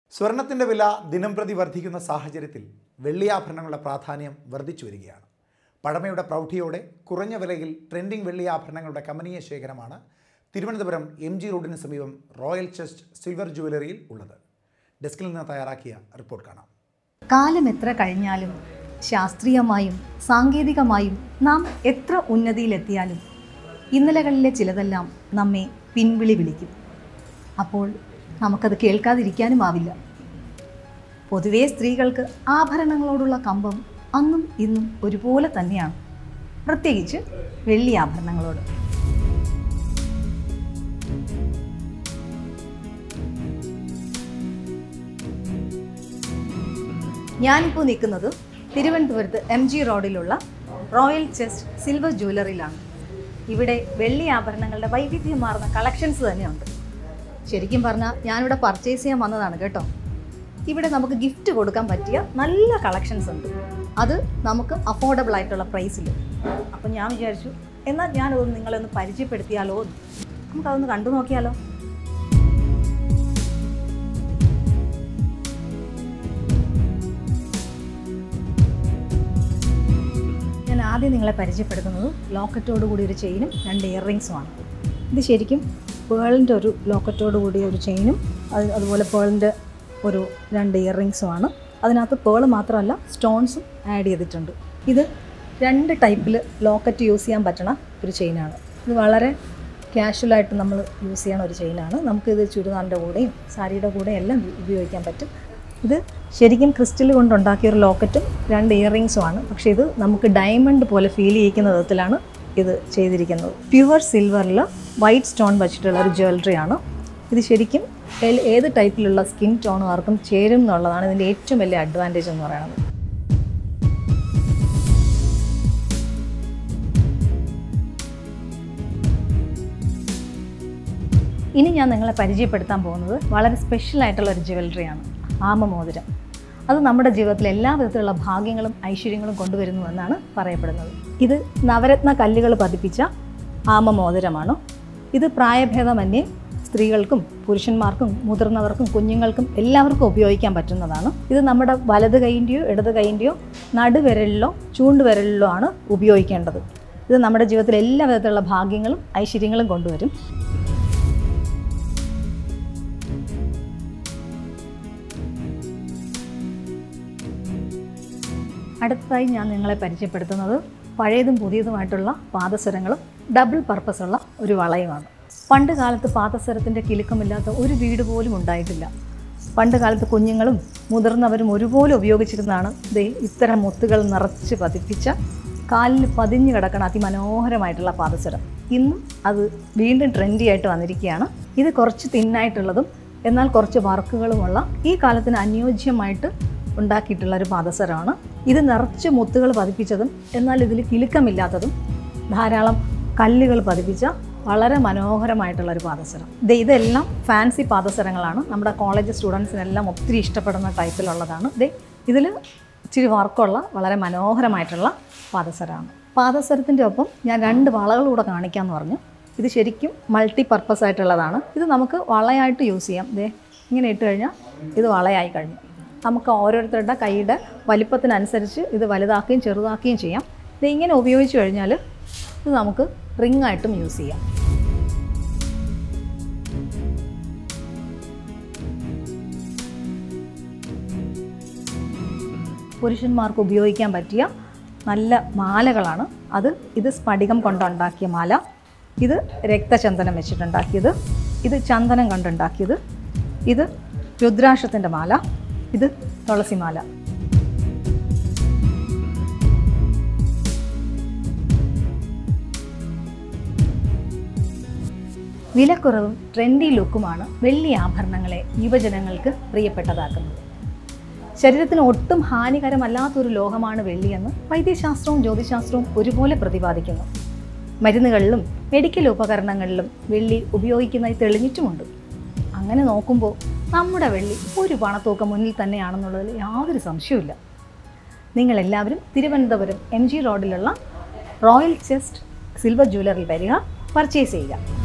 സ്വർണത്തിൻ്റെ വില ദിനംപ്രതി വർദ്ധിക്കുന്ന സാഹചര്യത്തിൽ വെള്ളിയാഭരണങ്ങളുടെ പ്രാധാന്യം വർദ്ധിച്ചു വരികയാണ് പഴമയുടെ പ്രൗഢിയോടെ കുറഞ്ഞ വിലയിൽ ട്രെൻഡിംഗ് വെള്ളിയാഭരണങ്ങളുടെ കമനീയ ശേഖരമാണ് തിരുവനന്തപുരം എം ജി റോഡിന് സമീപം റോയൽ ചെസ്റ്റ് സിൽവർ ജുവലറിയിൽ ഉള്ളത് ഡെസ്കിൽ നിന്ന് തയ്യാറാക്കിയ റിപ്പോർട്ട് കാണാം കാലം എത്ര കഴിഞ്ഞാലും ശാസ്ത്രീയമായും സാങ്കേതികമായും നാം എത്ര ഉന്നതിയിലെത്തിയാലും ഇന്നലകളിലെ ചിലതെല്ലാം നമ്മെ പിൻവിളി വിളിക്കും അപ്പോൾ നമുക്കത് കേൾക്കാതിരിക്കാനുമാവില്ല പൊതുവേ സ്ത്രീകൾക്ക് ആഭരണങ്ങളോടുള്ള കമ്പം അന്നും ഇന്നും ഒരുപോലെ തന്നെയാണ് പ്രത്യേകിച്ച് വെള്ളി ആഭരണങ്ങളോട് ഞാനിപ്പോൾ നിൽക്കുന്നത് തിരുവനന്തപുരത്ത് എം ജി റോഡിലുള്ള റോയൽ ചെസ്റ്റ് സിൽവർ ജ്വല്ലറിയിലാണ് ഇവിടെ വെള്ളി ആഭരണങ്ങളുടെ വൈവിധ്യമാർന്ന കളക്ഷൻസ് തന്നെയുണ്ട് ശരിക്കും പറഞ്ഞാൽ ഞാനിവിടെ പർച്ചേസ് ചെയ്യാൻ വന്നതാണ് കേട്ടോ ഇവിടെ നമുക്ക് ഗിഫ്റ്റ് കൊടുക്കാൻ പറ്റിയ നല്ല കളക്ഷൻസ് ഉണ്ട് അത് നമുക്ക് അഫോർഡബിൾ ആയിട്ടുള്ള പ്രൈസിൽ അപ്പം ഞാൻ വിചാരിച്ചു എന്നാൽ ഞാനതൊന്ന് നിങ്ങളെ ഒന്ന് പരിചയപ്പെടുത്തിയാലോ എന്ന് നമുക്കതൊന്ന് കണ്ടു നോക്കിയാലോ ഞാൻ ആദ്യം നിങ്ങളെ പരിചയപ്പെടുത്തുന്നത് ലോക്കറ്റോട് കൂടി ഒരു ചെയിനും രണ്ട് ഇയർ റിങ്സുമാണ് ഇത് ശരിക്കും പേളിൻ്റെ ഒരു ലോക്കറ്റോട് കൂടിയ ഒരു ചെയിനും അത് അതുപോലെ പേളിൻ്റെ ഒരു രണ്ട് ഇയർ റിങ്സുമാണ് അതിനകത്ത് പേൾ മാത്രമല്ല സ്റ്റോൺസും ആഡ് ചെയ്തിട്ടുണ്ട് ഇത് രണ്ട് ടൈപ്പിൽ ലോക്കറ്റ് യൂസ് ചെയ്യാൻ പറ്റണ ഒരു ചെയിനാണ് ഇത് വളരെ കാഷ്വലായിട്ട് നമ്മൾ യൂസ് ചെയ്യണ ഒരു ചെയിനാണ് നമുക്കിത് ചുരിദാറിൻ്റെ കൂടെയും സാരിയുടെ കൂടെയും എല്ലാം ഉപയോഗിക്കാൻ പറ്റും ഇത് ശരിക്കും ക്രിസ്റ്റൽ കൊണ്ടുണ്ടാക്കിയ ഒരു ലോക്കറ്റും രണ്ട് ഇയർ റിങ്സുമാണ് പക്ഷേ ഇത് നമുക്ക് ഡയമണ്ട് പോലെ ഫീൽ ചെയ്യിക്കുന്ന വിധത്തിലാണ് ഇത് ചെയ്തിരിക്കുന്നത് പ്യുവർ സിൽവറിൽ വൈറ്റ് സ്റ്റോൺ വെച്ചിട്ടുള്ള ഒരു ജ്വല്ലറിയാണ് ഇത് ശരിക്കും ഏൽ- ഏത് ടൈപ്പിലുള്ള സ്കിൻ ടോണുകാർക്കും ചേരും എന്നുള്ളതാണ് ഇതിൻ്റെ ഏറ്റവും വലിയ അഡ്വാൻറ്റേജ് എന്ന് പറയുന്നത് ഇനി ഞാൻ നിങ്ങളെ പരിചയപ്പെടുത്താൻ പോകുന്നത് വളരെ സ്പെഷ്യൽ ആയിട്ടുള്ള ഒരു ജ്വല്ലറിയാണ് ആമമോതിരം അത് നമ്മുടെ ജീവിതത്തിൽ എല്ലാ വിധത്തിലുള്ള ഭാഗ്യങ്ങളും ഐശ്വര്യങ്ങളും കൊണ്ടുവരുന്നു എന്നാണ് പറയപ്പെടുന്നത് ഇത് നവരത്ന കല്ലുകൾ പതിപ്പിച്ച ആമമോതിരമാണ് ഇത് പ്രായഭേദമന്യേ സ്ത്രീകൾക്കും പുരുഷന്മാർക്കും മുതിർന്നവർക്കും കുഞ്ഞുങ്ങൾക്കും എല്ലാവർക്കും ഉപയോഗിക്കാൻ പറ്റുന്നതാണ് ഇത് നമ്മുടെ വലത് കൈൻ്റെയോ ഇടത് കൈൻ്റെയോ നടുവിരലിലോ ചൂണ്ടുവിരലിലോ ആണ് ഉപയോഗിക്കേണ്ടത് ഇത് നമ്മുടെ ജീവിതത്തിൽ എല്ലാ വിധത്തിലുള്ള ഭാഗ്യങ്ങളും ഐശ്വര്യങ്ങളും കൊണ്ടുവരും അടുത്തതായി ഞാൻ നിങ്ങളെ പരിചയപ്പെടുത്തുന്നത് പഴയതും പുതിയതുമായിട്ടുള്ള പാദസരങ്ങളും ഡബിൾ പർപ്പസ് ഉള്ള ഒരു വളയുമാണ് പണ്ട് കാലത്ത് പാദസരത്തിൻ്റെ കിലുക്കമില്ലാത്ത ഒരു വീട് പോലും ഉണ്ടായിട്ടില്ല പണ്ട് കാലത്ത് കുഞ്ഞുങ്ങളും മുതിർന്നവരും ഒരുപോലെ ഉപയോഗിച്ചിരുന്നതാണ് ദേ ഇത്തരം മുത്തുകൾ നിറച്ച് പതിപ്പിച്ച കാലിൽ പതിഞ്ഞു കിടക്കണ അതിമനോഹരമായിട്ടുള്ള പാദസരം ഇന്നും അത് വീണ്ടും ട്രെൻഡി ആയിട്ട് വന്നിരിക്കുകയാണ് ഇത് കുറച്ച് തിന്നായിട്ടുള്ളതും എന്നാൽ കുറച്ച് വർക്കുകളുമുള്ള ഈ കാലത്തിന് അനുയോജ്യമായിട്ട് ഉണ്ടാക്കിയിട്ടുള്ള ഒരു പാദസരമാണ് ഇത് നിറച്ച് മുത്തുകൾ പതിപ്പിച്ചതും എന്നാൽ ഇതിൽ കിലുക്കമില്ലാത്തതും ധാരാളം കല്ലുകൾ പതിപ്പിച്ച വളരെ മനോഹരമായിട്ടുള്ള ഒരു പാദസരം ദേ ഇതെല്ലാം ഫാൻസി പാദസരങ്ങളാണ് നമ്മുടെ കോളേജ് സ്റ്റുഡൻസിനെല്ലാം ഒത്തിരി ഇഷ്ടപ്പെടുന്ന ടൈപ്പിലുള്ളതാണ് ദേ ഇതിൽ ഇച്ചിരി വർക്കുള്ള വളരെ മനോഹരമായിട്ടുള്ള പാദസരമാണ് പാദസരത്തിൻ്റെ ഒപ്പം ഞാൻ രണ്ട് വളകളൂടെ കാണിക്കാമെന്ന് പറഞ്ഞു ഇത് ശരിക്കും മൾട്ടി പർപ്പസ് ആയിട്ടുള്ളതാണ് ഇത് നമുക്ക് വളയായിട്ട് യൂസ് ചെയ്യാം ദേ ഇങ്ങനെ ഇട്ട് കഴിഞ്ഞാൽ ഇത് വളയായി കഴിഞ്ഞു നമുക്ക് ഓരോരുത്തരുടെ കൈയുടെ വലിപ്പത്തിനനുസരിച്ച് ഇത് വലുതാക്കുകയും ചെറുതാക്കുകയും ചെയ്യാം ഇത് ഇങ്ങനെ ഉപയോഗിച്ച് കഴിഞ്ഞാൽ ഇത് നമുക്ക് റിംഗ് ആയിട്ടും യൂസ് ചെയ്യാം പുരുഷന്മാർക്ക് ഉപയോഗിക്കാൻ പറ്റിയ നല്ല മാലകളാണ് അത് ഇത് സ്ഫടികം കൊണ്ടുണ്ടാക്കിയ മാല ഇത് രക്തചന്ദനം വെച്ചിട്ടുണ്ടാക്കിയത് ഇത് ചന്ദനം കൊണ്ടുണ്ടാക്കിയത് ഇത് രുദ്രാക്ഷത്തിൻ്റെ മാല ഇത് തുളസിമാല വിലക്കുറവും ട്രെൻഡി ലുക്കുമാണ് വെള്ളി ആഭരണങ്ങളെ യുവജനങ്ങൾക്ക് പ്രിയപ്പെട്ടതാക്കുന്നത് ശരീരത്തിന് ഒട്ടും ഹാനികരമല്ലാത്തൊരു ലോഹമാണ് വെള്ളിയെന്ന് വൈദ്യശാസ്ത്രവും ജ്യോതിശാസ്ത്രവും ഒരുപോലെ പ്രതിപാദിക്കുന്നു മരുന്നുകളിലും മെഡിക്കൽ ഉപകരണങ്ങളിലും വെള്ളി ഉപയോഗിക്കുന്നതായി തെളിഞ്ഞിട്ടുമുണ്ട് അങ്ങനെ നോക്കുമ്പോൾ നമ്മുടെ വെള്ളി ഒരു പണത്തൂക്കം മുന്നിൽ തന്നെയാണെന്നുള്ളതിൽ യാതൊരു സംശയവുമില്ല നിങ്ങളെല്ലാവരും തിരുവനന്തപുരം എം ജി റോഡിലുള്ള റോയൽ ചെസ്റ്റ് സിൽവർ ജ്വല്ലറിൽ വരിക പർച്ചേസ് ചെയ്യുക